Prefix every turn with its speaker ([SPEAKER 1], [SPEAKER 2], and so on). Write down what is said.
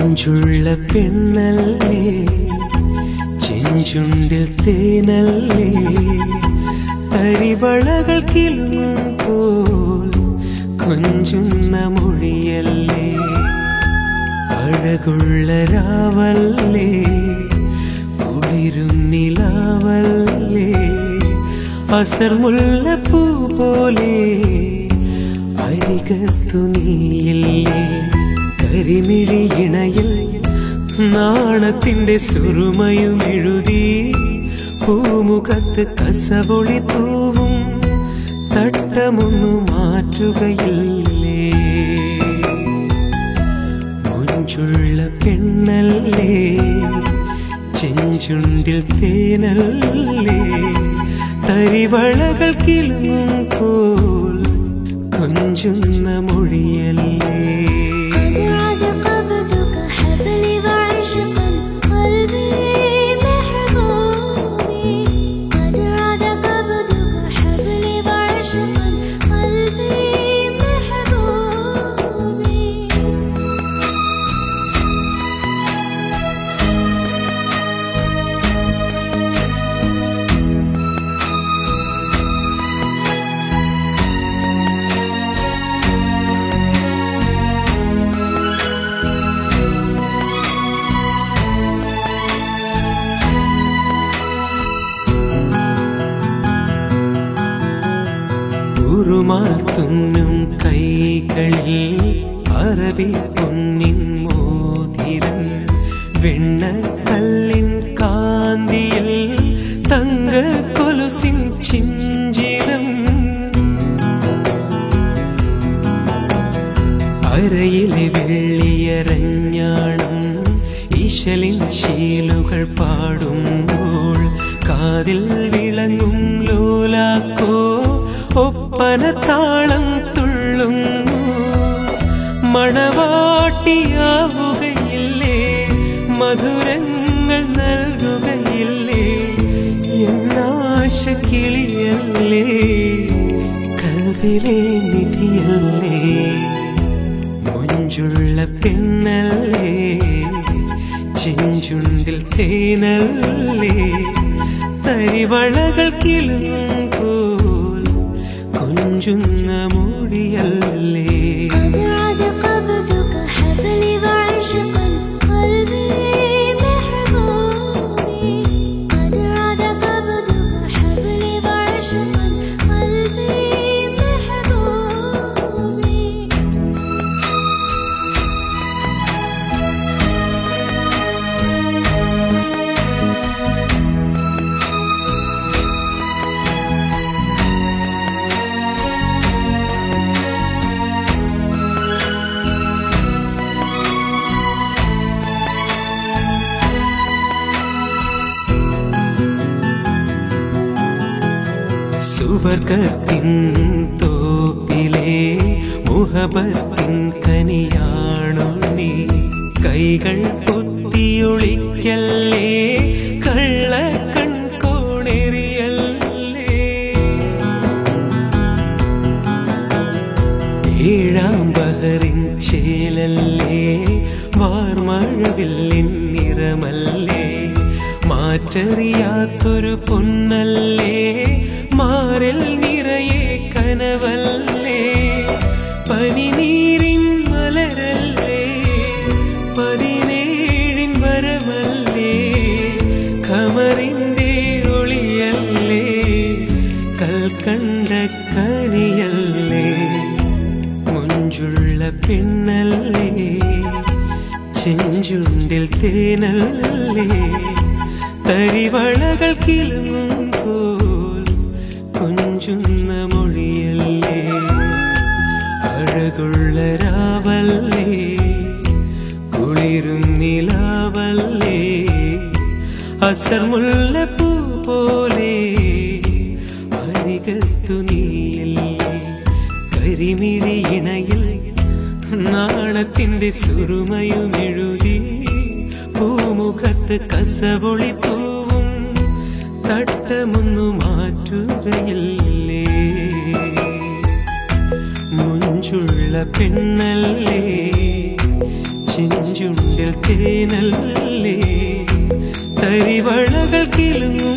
[SPEAKER 1] മഞ്ചുള്ള പെണ്ണല്ലേ ചെഞ്ചുണ്ടിൽ തേനല്ലേ തരിവളകൾ കിലുങ്ങും പോൽ കൊഞ്ചുന്ന മൊഴിയല്ലേ അഴകുള്ള രാവല്ലേ കുളിരും നിലാവല്ലേ അസർ മുല്ലപ്പൂ പോലെ അരികത്തു നീയില്ലേ കരിമിഴി ഇണയിൽ നാണത്തിന്റെ സുറുമയും എഴുതി പൂമുഖത്ത് കസവൊളി തൂവും തട്ടമൊന്നു മാറ്റുകയില്ലേ മുഞ്ചുള്ള പെണ്ണല്ലേ ചെഞ്ചുണ്ടിൽ തേനല്ലേ തരിവളകൾ കിളുങ്ങും പോൽ കൊഞ്ചുന്ന മൊഴിയല്ലേ
[SPEAKER 2] قد عاد قبضك حبلي وعشقا قلبي محبوبي قد عاد قبضك حبلي وعشقا قلبي محبوبي
[SPEAKER 1] ഉറുമാൽ തുന്നും കൈകളിൽ അറബി പൊന്നിൻ മോതിരം വെണ്ണക്കല്ലിൻ കാന്തിയിൽ തങ്ക കൊലുസിൻ ചിഞ്ചിരം അരയിലെ വെള്ളിയരഞ്ഞാണം ഈശലിൻ ശീലുകൾ പാടുമ്പോൾ കാതിൽ വിളങ്ങും ലോലാക്കോ ഒപ്പന താളം തുള്ളുന്നു മണവാട്ടിയാവുകയില്ലേ മധുരങ്ങൾ നൽകുകയില്ലേ എന്നാശ കിളിയല്ലേ കൽവിലെ നിധിയല്ലേ മൊഞ്ചുള്ള പെണ്ണല്ലേ ചെഞ്ചുണ്ടിൽ തേനല്ലേ തരിവളകൾ കിളുങ്ങും പോൽ കൊഞ്ചുന്ന മൊഴിയല്ലേ
[SPEAKER 2] قد عاد قبضك حبلي وعشقا قلبي محبوبي قد عاد قبضك حبلي وعشقا قلبي محبوبي
[SPEAKER 1] സുവർഗത്തിൻ തോപ്പിലെ മുഹബത്തിൻ കനിയാണു നീ കൈകൾ പൊത്തിയൊളിക്കല്ലേ കള്ള കൺകോണേറിയല്ലേ ഏഴാം ബഹറിൻ ചേലല്ലേ വാർമഴവില്ലിൻ നിറമല്ലേ മാറ്ററിയാത്തൊരു പൊന്നല്ലേ മാറിൽ നിറയെ കനവല്ലേ പനിനീരിൻ മലരല്ലേ പതിനേഴിൻ വരമല്ലേ ഖമറിന്റെ ഒളിയല്ലേ കൽക്കണ്ട കനിയല്ലേ മുഞ്ചുള്ള പെണ്ണല്ലേ ചെഞ്ചുണ്ടിൽ തേനല്ലേ തരിവളകൾ കിളുങ്ങും പോൽ കൊഞ്ചുന്ന മൊഴിയല്ലേ അഴകുള്ള രാവല്ലേ കുളിരും നിലാവല്ലേ അസർ മുല്ലപ്പൂ പോലെ അരികത്തു നീയല്ലേ കരിമിഴി ഇണയിൽ നാണത്തിന്റെ സുറുമയും എഴുതി പൂമുഖത്ത് കസവൊളി തൂവും തട്ടമൊന്നു മാറ്റുകയില്ലേ മുഞ്ചുള്ള പെണ്ണല്ലേ ചിഞ്ച ചുണ്ടിൽ തേനല്ലേ തരിവളകൾ കിലുങ്ങും